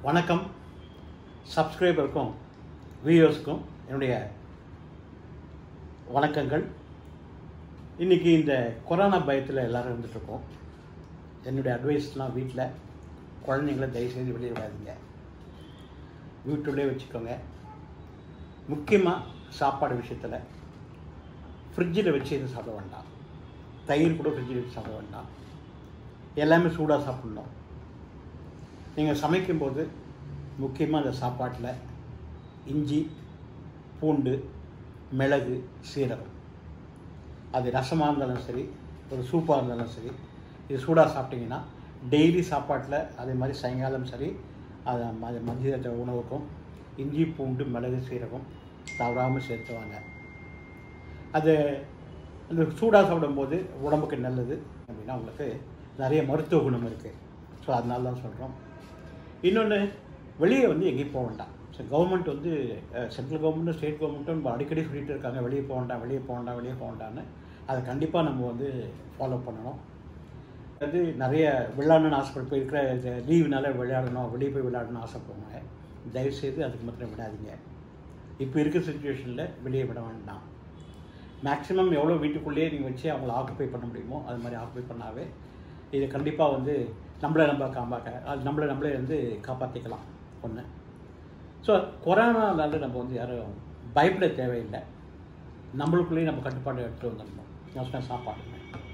வணக்கம் சப்ஸ்கிரைபருக்கும் வியூவர்ஸ்க்கும் என்னுடைய வணக்கங்கள் இன்றைக்கி இந்த கொரோனா பயத்தில் எல்லோரும் இருந்துகிட்ருக்கோம் என்னுடைய அட்வைஸ்லாம் வீட்டில் குழந்தைங்கள தயவுசெய்து வெளியே விடாதீங்க வீட்டுள்ளே வச்சுக்கோங்க முக்கியமாக சாப்பாடு விஷயத்தில் ஃப்ரிட்ஜில் வச்சு எதுவும் சாப்பிட வேண்டாம் தயிர் கூட ஃப்ரிட்ஜில் வச்சு சாப்பிட வேண்டாம் எல்லாமே சூடாக சாப்பிட்ணும் நீங்கள் சமைக்கும்போது முக்கியமாக அந்த சாப்பாட்டில் இஞ்சி பூண்டு மிளகு சீரகம் அது ரசமாக இருந்தாலும் சரி ஒரு சூப்பாக இருந்தாலும் சரி இது சூடாக சாப்பிட்டீங்கன்னா டெய்லி சாப்பாட்டில் அதே மாதிரி சாயங்காலம் சரி அது அது மதிய உணவுக்கும் இஞ்சி பூண்டு மிளகு சீரகம் தவறாமல் சேர்த்துவாங்க அது அந்த சூடாக சாப்பிடும்போது உடம்புக்கு நல்லது அப்படின்னா உங்களுக்கு நிறைய மருத்துவ குணம் இருக்குது ஸோ அதனால தான் சொல்கிறோம் இன்னொன்று வெளியே வந்து எங்கேயும் போக வேண்டாம் ஸோ கவர்மெண்ட் வந்து சென்ட்ரல் கவர்மெண்ட்டும் ஸ்டேட் கவர்மெண்ட்டும் நம்ம அடிக்கடி சொல்லிட்டு இருக்காங்க வெளியே போக வேண்டாம் வெளியே போக வேண்டாம் வெளியே போக வேண்டாம்னு அதை கண்டிப்பாக நம்ம வந்து ஃபாலோ பண்ணணும் அது நிறைய விளையாடணும்னு ஆசைப்பட்டு போய் இருக்கிற லீவுனால விளையாடணும் வெளியே போய் விளையாடணும்னு ஆசைப்படுவாங்க தயவுசெய்து அதுக்கு மாத்திரம் விடாதீங்க இப்போ இருக்கிற சுச்சுவேஷனில் வெளியே விட வேண்டாம் மேக்ஸிமம் எவ்வளோ வீட்டுக்குள்ளேயே நீங்கள் வச்சு அவங்கள ஆக்குப்பை பண்ண முடியுமோ அது மாதிரி ஆக்குப்பை பண்ணாவே இது கண்டிப்பாக வந்து நம்மளை நம்ம காப்பாக்க அது நம்மளை நம்மளே வந்து காப்பாற்றிக்கலாம் ஒன்று ஸோ கொரோனானால நம்ம வந்து யாரும் பயப்பட தேவையில்லை நம்மளுக்குள்ளேயே நம்ம கட்டுப்பாடு எடுத்துகிட்டு வந்துடணும் நான் சாப்பாடு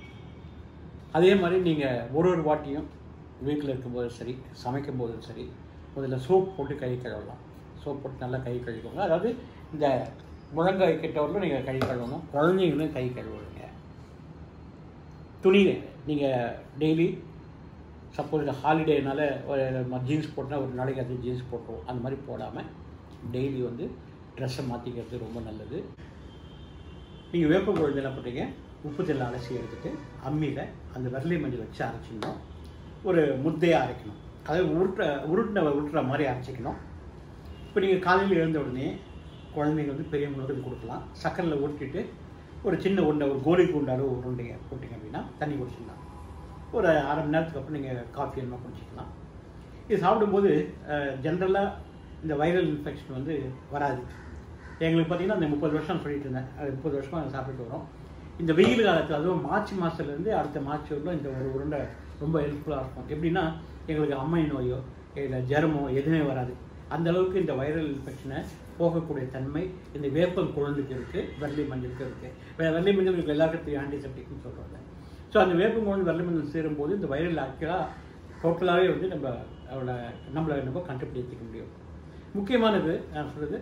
அதே மாதிரி நீங்கள் ஒரு ஒரு வாட்டியும் வீட்டில் இருக்கும்போது சரி சமைக்கும் போதும் சரி முதல்ல சோப் போட்டு கை கழுவலாம் சோப் போட்டு நல்லா கை கழுவிக்கோங்க அதாவது இந்த முழங்காய் கிட்டவர்களும் நீங்கள் கை கழுவணும் குழந்தைங்களும் கை கழுவுங்க துணி நீங்கள் டெய்லி சப்போஸ் இந்த ஹாலிடேனால ஒரு ஜீன்ஸ் போட்டால் ஒரு நாளைக்கு அது ஜீன்ஸ் போட்டுருவோம் அந்த மாதிரி போடாமல் டெய்லி வந்து ட்ரெஸ்ஸை மாற்றிக்கிறது ரொம்ப நல்லது நீங்கள் வேப்ப குழந்தை என்ன பண்ணுறீங்க உப்பு தெல்ல அலசி எடுத்துட்டு அம்மியில் அந்த வெள்ளை மஞ்சள் வச்சு அரைச்சிக்கணும் ஒரு முத்தையாக அரைக்கணும் அதாவது உருட்ட உருட்டின உருட்டுற மாதிரி அரைச்சிக்கணும் இப்போ நீங்கள் காலையில் எழுந்த உடனே குழந்தைங்க வந்து பெரியவங்களுக்கு இது கொடுக்கலாம் சக்கரில் ஊற்றிட்டு ஒரு சின்ன உருண்டை ஒரு கோலிக்கு உண்டாலும் ஒரு உருண்டையை போட்டிங்க அப்படின்னா தண்ணி குடிச்சிடலாம் ஒரு அரை மணி நேரத்துக்கு அப்புறம் நீங்கள் காஃபி என்ன குடிச்சிக்கலாம் இது சாப்பிடும்போது ஜென்ரலாக இந்த வைரல் இன்ஃபெக்ஷன் வந்து வராது எங்களுக்கு பார்த்தீங்கன்னா அந்த முப்பது வருஷம் சொல்லிட்டு இருந்தேன் அது முப்பது வருஷமாக சாப்பிட்டு வரோம் இந்த வெயில் காலத்தில் அதுவும் மார்ச் மாதத்துலேருந்து அடுத்த மார்ச் வரலாம் இந்த ஒரு உருண்டை ரொம்ப ஹெல்ப்ஃபுல்லாக இருக்கும் எப்படின்னா எங்களுக்கு அம்மை நோயோ இல்லை ஜரமோ எதுவுமே வராது அந்த அளவுக்கு இந்த வைரல் இன்ஃபெக்ஷனை போகக்கூடிய தன்மை இந்த வேப்பம் குழந்தைக்கு இருக்குது வெள்ளை மஞ்சளுக்கு இருக்குது வெள்ளை மஞ்சள் உங்களுக்கு எல்லாருக்கும் தெரியும் ஆன்டிசெப்டிக்னு சொல்கிறாங்க ஸோ அந்த வேப்பம் குழந்தை வெள்ளை மஞ்சள் சேரும்போது இந்த வைரல் ஆக்சுவலாக டோட்டலாகவே வந்து நம்ம அவளை நம்மளை நம்ம கண்டுபிடித்திக்க முடியும் முக்கியமானது நான் சொல்கிறது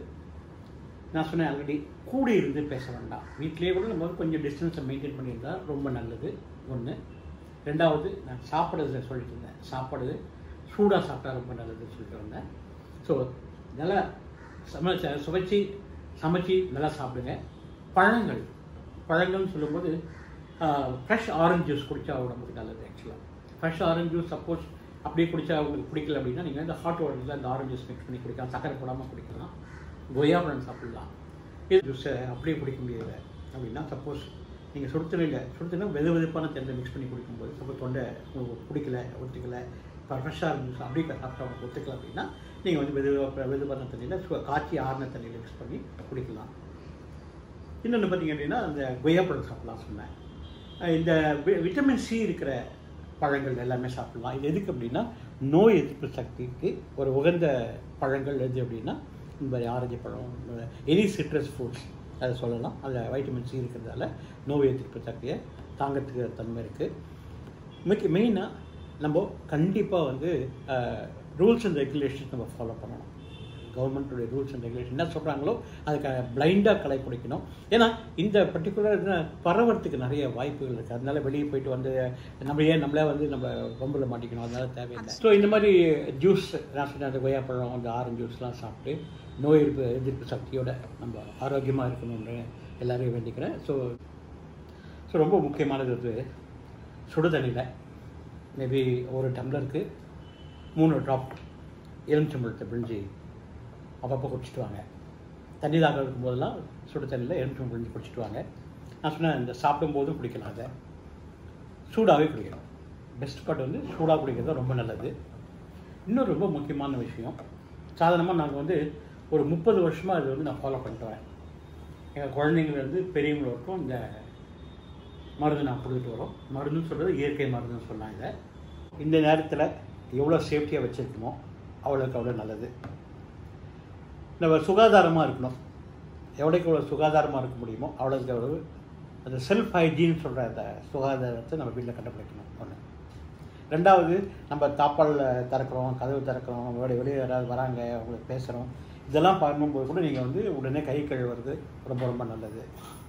நான் சொன்னேன் ஆல்ரெடி கூடி இருந்து பேச வேண்டாம் வீட்டிலேயே கூட நம்ம கொஞ்சம் டிஸ்டன்ஸை மெயின்டைன் பண்ணியிருந்தா ரொம்ப நல்லது ஒன்று ரெண்டாவது நான் சாப்பிட்றத சொல்லிட்டு இருந்தேன் சாப்பாடு சூடாக சாப்பிட்டா ரொம்ப நல்லதுன்னு சொல்லிட்டு வந்தேன் ஸோ நல்லா சமைச்ச சுவைச்சி சமைச்சி நல்லா சாப்பிடுங்க பழங்கள் பழங்கள்னு சொல்லும்போது ஃப்ரெஷ் ஆரஞ்சு ஜூஸ் குடித்தா உடம்புக்கு நல்லது ஆக்சுவலாக ஃப்ரெஷ் ஆரஞ்சு ஜூஸ் சப்போஸ் அப்படியே குடித்தா உங்களுக்கு பிடிக்கல அப்படின்னா நீங்கள் இந்த ஹாட் வாட்டரில் இந்த ஆரஞ்சு ஜூஸ் மிக்ஸ் பண்ணி குடிக்கலாம் சக்கரை போடாமல் குடிக்கலாம் கொய்யா பழம் சாப்பிடலாம் இது ஜூஸை அப்படியே குடிக்க முடியல அப்படின்னா சப்போஸ் நீங்கள் சுடுத்தலையில் சுடுத்தனா வெது வெதுப்பான தண்ணியில் மிக்ஸ் பண்ணி குடிக்கும்போது சப்போஸ் தொண்டை உங்களுக்கு பிடிக்கல ஒத்துக்கல இப்போ ஃப்ரெஷ்ஷாக ஜூஸ் அப்படியே சாப்பிட்டா உங்களுக்கு ஒத்துக்கல அப்படின்னா நீங்கள் வந்து வெது வெதுப்பான தண்ணியில் காய்ச்சி ஆறின தண்ணியில் மிக்ஸ் பண்ணி குடிக்கலாம் இன்னொன்று பார்த்தீங்க அப்படின்னா அந்த கொய்யா பழம் சாப்பிடலாம் சொன்னேன் இந்த விட்டமின் சி இருக்கிற பழங்கள் எல்லாமே சாப்பிடலாம் இது எதுக்கு அப்படின்னா நோய் எதிர்ப்பு சக்திக்கு ஒரு உகந்த பழங்கள் எது அப்படின்னா இந்த மாதிரி ஆரஞ்சு பழம் எனி சிட்ரஸ் ஃப்ரூட்ஸ் அதை சொல்லலாம் அதில் வைட்டமின் சி இருக்கிறதால நோய் எதிர்ப்பு சக்தியை தாங்கத்துக்கு தன்மை இருக்குது மிக்க மெயினாக நம்ம கண்டிப்பாக வந்து ரூல்ஸ் அண்ட் ரெகுலேஷன்ஸ் நம்ம ஃபாலோ பண்ணணும் கவர்மெண்ட்டுடைய ரூல்ஸ் அண்ட் ரெகுலேஷன் என்ன சொல்கிறாங்களோ அதுக்கு பிளைண்டாக கடைப்பிடிக்கணும் ஏன்னா இந்த பர்டிகுலர் பரவறதுக்கு நிறைய வாய்ப்புகள் இருக்குது அதனால வெளியே போயிட்டு வந்து நம்ம ஏன் நம்மளே வந்து நம்ம ரொம்பல மாட்டிக்கணும் அதனால தேவையில்லை ஸோ இந்த மாதிரி ஜூஸ் நான் சொன்ன அந்த கொய்யாப்பழம் அந்த ஆரஞ்சு ஜூஸ்லாம் சாப்பிட்டு நோய் எதிர்ப்பு எதிர்ப்பு சக்தியோட நம்ம ஆரோக்கியமாக இருக்கணும்னு எல்லாரையும் வேண்டிக்கிறேன் ஸோ ஸோ ரொம்ப முக்கியமானது வந்து சுடுதண்ணியில் மேபி ஒரு டம்ளருக்கு மூணு ட்ராப் எலுமிச்சம்பழத்தை பிழிஞ்சு அப்பப்போ குடிச்சிட்டு வாங்க தண்ணி தாகம் இருக்கும் போதெல்லாம் சுடு தண்ணியில் எலுமிச்சம் பிழிஞ்சு குடிச்சிட்டு வாங்க நான் சொன்னேன் இந்த சாப்பிடும் போதும் குடிக்கலாம் அதை சூடாகவே குடிக்கணும் பெஸ்ட் பார்ட் வந்து சூடாக குடிக்கிறது ரொம்ப நல்லது இன்னொரு ரொம்ப முக்கியமான விஷயம் சாதாரணமாக நாங்கள் வந்து ஒரு முப்பது வருஷமாக இது வந்து நான் ஃபாலோ பண்ணிட்டு வரேன் எங்கள் குழந்தைங்கலேருந்து பெரியவங்க வரைக்கும் இந்த மருந்து நான் கொடுத்துட்டு வரோம் மருந்துன்னு சொல்கிறது இயற்கை மருந்துன்னு சொன்னாங்க இந்த நேரத்தில் எவ்வளோ சேஃப்டியாக வச்சுருக்கணுமோ அவ்வளோக்கு அவ்வளோ நல்லது நம்ம சுகாதாரமாக இருக்கணும் எவ்வளோக்கு எவ்வளோ சுகாதாரமாக இருக்க முடியுமோ அவ்வளோக்கு அவ்வளவு அந்த செல்ஃப் ஹைஜீன் சொல்கிற அந்த சுகாதாரத்தை நம்ம வீட்டில் கண்டுபிடிக்கணும் ஒன்று ரெண்டாவது நம்ம தாப்பால் திறக்கிறோம் கதவு திறக்கிறோம் நம்மளோட வெளியே யாராவது வராங்க அவங்களுக்கு பேசுகிறோம் இதெல்லாம் பண்ணும்போது கூட நீங்கள் வந்து உடனே கை கழுவுறது ரொம்ப ரொம்ப நல்லது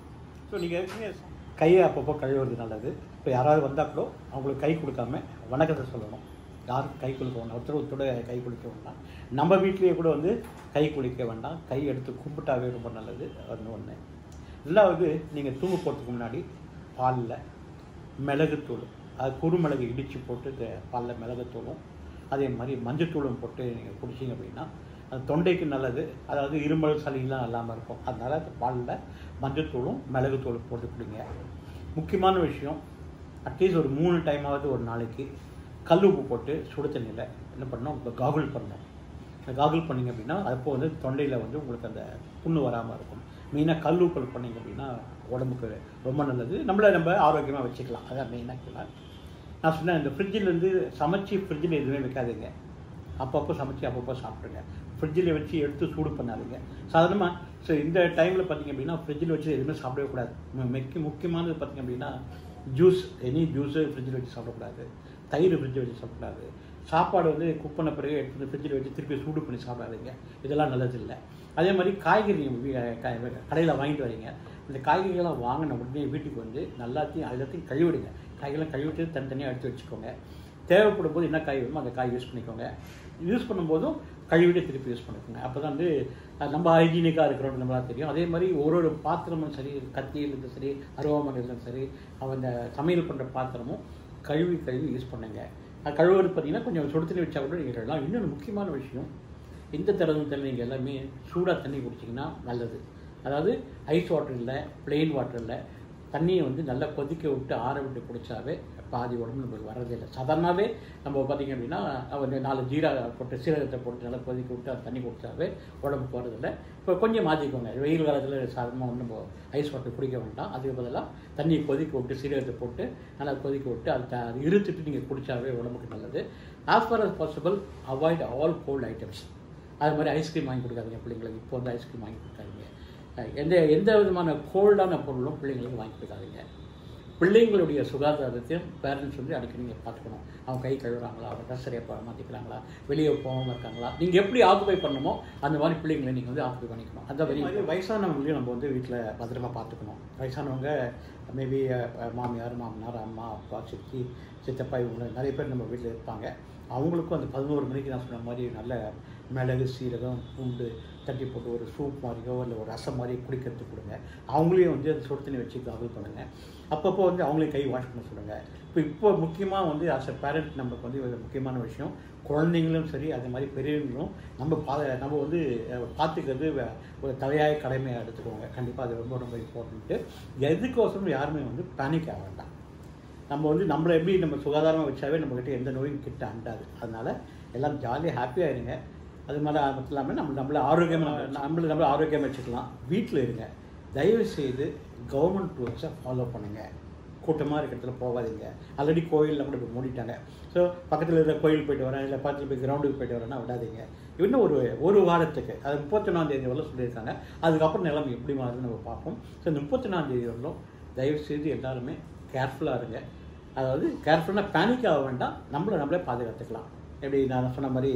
ஸோ நீங்கள் கையை அப்பப்போ கழுவுறது நல்லது இப்போ யாராவது வந்தால் கூட அவங்களுக்கு கை கொடுக்காம வணக்கத்தை சொல்லணும் யாருக்கும் கை கொடுக்க வேண்டாம் ஒருத்தர் ஒருத்தரோட கை குளிக்க வேண்டாம் நம்ம வீட்லேயே கூட வந்து கை குளிக்க வேண்டாம் கை எடுத்து கும்பிட்டாவே ரொம்ப நல்லது அது ஒன்று ரெண்டாவது நீங்கள் தூங்க போகிறதுக்கு முன்னாடி பாலில் மிளகுத்தூள் அது குறுமிளகு இடித்து போட்டு இந்த பாலில் மிளகுத்தூளும் அதே மாதிரி மஞ்சத்தூளும் போட்டு நீங்கள் குடிச்சிங்க அப்படின்னா அது தொண்டைக்கு நல்லது அதாவது இருமல் சளியெல்லாம் இல்லாமல் இருக்கும் அதனால் அந்த பாலில் மஞ்சத்தூளும் மிளகுத்தூளும் போட்டு குடிங்க முக்கியமான விஷயம் அட்லீஸ்ட் ஒரு மூணு டைமாவது ஒரு நாளைக்கு கல் உப்பு போட்டு சுடு தண்ணியில் என்ன பண்ணணும் இப்போ காகுல் பண்ணணும் இந்த காகுல் பண்ணிங்க அப்படின்னா அப்போ வந்து தொண்டையில் வந்து உங்களுக்கு அந்த புண்ணு வராமல் இருக்கும் மெயினாக கல் உப்பல் பண்ணிங்க அப்படின்னா உடம்புக்கு ரொம்ப நல்லது நம்மளை நம்ம ஆரோக்கியமாக வச்சுக்கலாம் அதான் மெயினாக நான் சொன்னேன் இந்த ஃப்ரிட்ஜிலேருந்து சமைச்சு ஃப்ரிட்ஜில் எதுவுமே வைக்காதீங்க அப்பப்போ சமைச்சு அப்பப்போ சாப்பிடுங்க ஃப்ரிட்ஜில் வச்சு எடுத்து சூடு பண்ணாதீங்க சாதாரணமாக ஸோ இந்த டைமில் பார்த்தீங்க அப்படின்னா ஃப்ரிட்ஜில் வச்சு எதுவுமே சாப்பிடவே கூடாது முக்கிய முக்கியமானது பார்த்தீங்க அப்படின்னா ஜூஸ் எனி ஜூஸு ஃப்ரிட்ஜில் வச்சு சாப்பிடக்கூடாது தயிர் ஃப்ரிட்ஜில் வச்சு சாப்பிடக்கூடாது சாப்பாடு வந்து குக் பண்ண பிறகு எடுத்து ஃப்ரிட்ஜில் வச்சு திருப்பி சூடு பண்ணி சாப்பிடாதீங்க இதெல்லாம் நல்லது இல்லை அதே மாதிரி காய்கறி கடையில் வாங்கிட்டு வரீங்க இந்த காய்கறிகள்லாம் வாங்கின உடனே வீட்டுக்கு வந்து நல்லாத்தையும் எல்லாத்தையும் கழுவிடுங்க காய்கறிலாம் கழுவிட்டு தனித்தனியாக எடுத்து வச்சுக்கோங்க தேவைப்படும் போது என்ன காய் வேணுமோ அந்த காய் யூஸ் பண்ணிக்கோங்க யூஸ் பண்ணும்போதும் கழுவிட்டு திருப்பி யூஸ் பண்ணிக்கோங்க அப்போ தான் வந்து நம்ம ஹைஜீனிக்காக இருக்கிறோம் நம்மளால தெரியும் அதே மாதிரி ஒரு ஒரு பாத்திரமும் சரி கத்தியில் இருந்தாலும் சரி அருவாமனை இருந்தாலும் சரி அந்த சமையல் பண்ணுற பாத்திரமும் கழுவி கழுவி யூஸ் பண்ணுங்க அது கழுவுறது பார்த்தீங்கன்னா கொஞ்சம் சுடு தண்ணி வச்சா கூட நீங்கள் கழுவலாம் இன்னொன்று முக்கியமான விஷயம் இந்த தருணத்தில் நீங்கள் எல்லாமே சூடாக தண்ணி குடிச்சிங்கன்னா நல்லது அதாவது ஐஸ் வாட்டர் இல்லை பிளெயின் வாட்டர் இல்லை தண்ணியை வந்து நல்லா கொதிக்க விட்டு ஆற விட்டு குடித்தாவே பாதி உடம்பு நம்மளுக்கு வர்றதே இல்லை சாதாரணமாகவே நம்ம பார்த்திங்க அப்படின்னா வந்து நாலு ஜீரா போட்டு சீரகத்தை போட்டு நல்லா கொதிக்க விட்டு அது தண்ணி குடித்தாவே உடம்புக்கு வரதில்லை இப்போ கொஞ்சம் மாற்றிக்கோங்க வெயில் காலத்தில் சாதாரணமாக ஒன்றும் ஐஸ் வாட்டர் குடிக்க வேண்டாம் அதுக்கு பதிலாக தண்ணியை கொதிக்க விட்டு சீரகத்தை போட்டு நல்லா கொதிக்க விட்டு அது த அது இருத்துட்டு நீங்கள் குடித்தாவே உடம்புக்கு நல்லது as far as possible avoid all cold items அது மாதிரி ஐஸ்கிரீம் வாங்கி கொடுக்காதீங்க பிள்ளைங்களுக்கு இப்போ வந்து ஐஸ்கிரீம் வாங்கி கொடுக்காதீங்க எந்த எந்த விதமான கோல்டான பொருளும் பிள்ளைங்களுக்கு வாங்கி கொடுக்காதீங்க பிள்ளைங்களுடைய சுகாதாரத்தையும் பேரண்ட்ஸ் வந்து அடிக்கடி நீங்கள் பார்த்துக்கணும் அவங்க கை கழுவுறாங்களா அவங்க ட்ரெஸ் சரியாக மாற்றிக்கிறாங்களா வெளியே போகாமல் இருக்காங்களா நீங்கள் எப்படி ஆக்குபை பண்ணணுமோ அந்த மாதிரி பிள்ளைங்களை நீங்கள் வந்து ஆக்குபை பண்ணிக்கணும் அந்த வெரி வயசானவங்களையும் நம்ம வந்து வீட்டில் பத்திரமா பார்த்துக்கணும் வயசானவங்க மேபி மாமியார் மாமனார் அம்மா அப்பா சித்தி சித்தப்பா இவங்க நிறைய பேர் நம்ம வீட்டில் இருப்பாங்க அவங்களுக்கும் அந்த பதினோரு மணிக்கு நான் சொன்ன மாதிரி நல்ல மிளகு சீரகம் பூண்டு தட்டி போட்டு ஒரு சூப் மாதிரியோ இல்லை ஒரு ரசம் மாதிரி குடிக்கிறதுக்கு கொடுங்க அவங்களையும் வந்து அந்த சுடு தண்ணி வச்சு காவல் பண்ணுங்கள் அப்பப்போ வந்து அவங்களையும் கை வாஷ் பண்ண சொல்லுங்கள் இப்போ இப்போ முக்கியமாக வந்து ஆஸ் அ பேரண்ட் நமக்கு வந்து ஒரு முக்கியமான விஷயம் குழந்தைங்களும் சரி அதே மாதிரி பெரியவங்களும் நம்ம பா நம்ம வந்து பார்த்துக்கிறது ஒரு தலையாய கடமையாக எடுத்துக்கோங்க கண்டிப்பாக அது ரொம்ப ரொம்ப இம்பார்ட்டண்ட்டு எதுக்கோசரம் யாருமே வந்து பேனிக் ஆக வேண்டாம் நம்ம வந்து நம்மளை எப்படி நம்ம சுகாதாரமாக வச்சாவே நம்மக்கிட்ட எந்த நோயும் கிட்ட அண்டாது அதனால் எல்லாம் ஜாலியாக ஹாப்பியாக இருங்க அது மாதிரி மட்டும் இல்லாமல் நம்ம நம்மளை ஆரோக்கியமாக நம்மளை நம்மளை ஆரோக்கியமாக வச்சுக்கலாம் வீட்டில் இருங்க தயவு செய்து கவர்மெண்ட் ரூல்ஸை ஃபாலோ பண்ணுங்கள் கூட்டமாக இருக்கிறதுல போகாதீங்க ஆல்ரெடி கோயிலில் கூட இப்போ மூடிட்டாங்க ஸோ பக்கத்தில் இருக்கிற கோயில் போயிட்டு வரேன் இல்லை பக்கத்தில் போய் கிரவுண்டுக்கு போயிட்டு வரேன்னா விடாதீங்க இன்னும் ஒரு ஒரு வாரத்துக்கு அது முப்பத்தொன்னாந்தேதி வரலாம் சொல்லியிருக்காங்க அதுக்கப்புறம் நிலைமை எப்படி மாறுதுன்னு நம்ம பார்ப்போம் ஸோ இந்த முப்பத்தொன்னாந்தேதி வரலாம் தயவு செய்து எல்லாருமே கேர்ஃபுல்லாக இருங்க அதாவது கேர்ஃபுல்லாக பேனிக் ஆக வேண்டாம் நம்மளை நம்மளே பாதுகாத்துக்கலாம் எப்படி நான் சொன்ன மாதிரி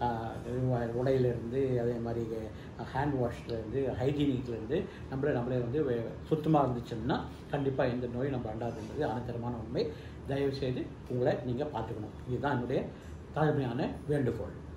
உடையிலேருந்து அதே மாதிரி ஹேண்ட் வாஷ்லேருந்து ஹைஜீனிக்லேருந்து நம்மளே நம்மளே வந்து சுத்தமாக இருந்துச்சுன்னா கண்டிப்பாக எந்த நோயும் நம்ம அண்டாதுன்றது அனைத்தரமான உண்மை தயவுசெய்து உங்களை நீங்கள் பார்த்துக்கணும் இதுதான் என்னுடைய தாழ்மையான வேண்டுகோள்